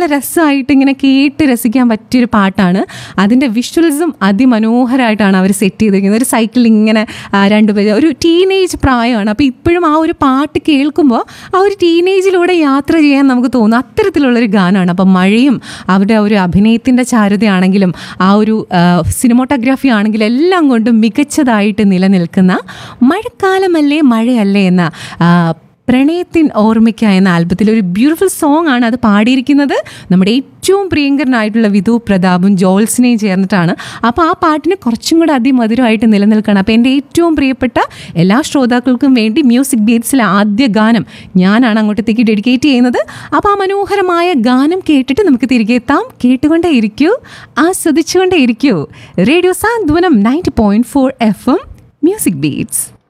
നല്ല രസമായിട്ട് ഇങ്ങനെ കേട്ട് രസിക്കാൻ പറ്റിയൊരു പാട്ടാണ് അതിൻ്റെ വിഷ്വൽസും അതിമനോഹരമായിട്ടാണ് അവർ സെറ്റ് ചെയ്തിരിക്കുന്നത് ഒരു സൈക്കിൾ ഇങ്ങനെ ആ, രണ്ടുപേര് ഒരു ടീനേജ് പ്രായമാണ് അപ്പോൾ ഇപ്പോഴും ആ ഒരു പാട്ട് കേൾക്കുമ്പോൾ ആ ഒരു ടീനേജിലൂടെ യാത്ര ചെയ്യാൻ നമുക്ക് തോന്നും അത്തരത്തിലുള്ളൊരു ഗാനമാണ് അപ്പം മഴയും അവരുടെ ആ ഒരു അഭിനയത്തിൻ്റെ ചാരുതയാണെങ്കിലും ആ ഒരു സിനിമോട്ടോഗ്രാഫി ആണെങ്കിലും എല്ലാം കൊണ്ടും മികച്ചതായിട്ട് നിലനിൽക്കുന്ന മഴക്കാലമല്ലേ മഴയല്ലേ എന്ന ആ, പ്രണയത്തിൻ ഓർമ്മയ്ക്ക എന്ന ആൽബത്തിൽ ഒരു ബ്യൂട്ടിഫുൾ സോങ് ആണ് അത് പാടിയിരിക്കുന്നത് നമ്മുടെ ഏറ്റവും പ്രിയങ്കരനായിട്ടുള്ള വിധു പ്രതാപും ജോൾസിനെയും ചേർന്നിട്ടാണ് അപ്പോൾ ആ പാട്ടിന് കുറച്ചും കൂടെ അതിമധുരമായിട്ട് നിലനിൽക്കണം അപ്പോൾ എൻ്റെ ഏറ്റവും പ്രിയപ്പെട്ട എല്ലാ ശ്രോതാക്കൾക്കും വേണ്ടി മ്യൂസിക് ബീറ്റ്സിലെ ആദ്യ ഗാനം ഞാനാണ് അങ്ങോട്ടത്തേക്ക് ഡെഡിക്കേറ്റ് ചെയ്യുന്നത് അപ്പോൾ ആ മനോഹരമായ ഗാനം കേട്ടിട്ട് നമുക്ക് തിരികെ എത്താം കേട്ടുകൊണ്ടേ ഇരിക്കൂ ആസ്വദിച്ചുകൊണ്ടേ ഇരിക്കൂ radio Santhwanam ninety point four F M music beats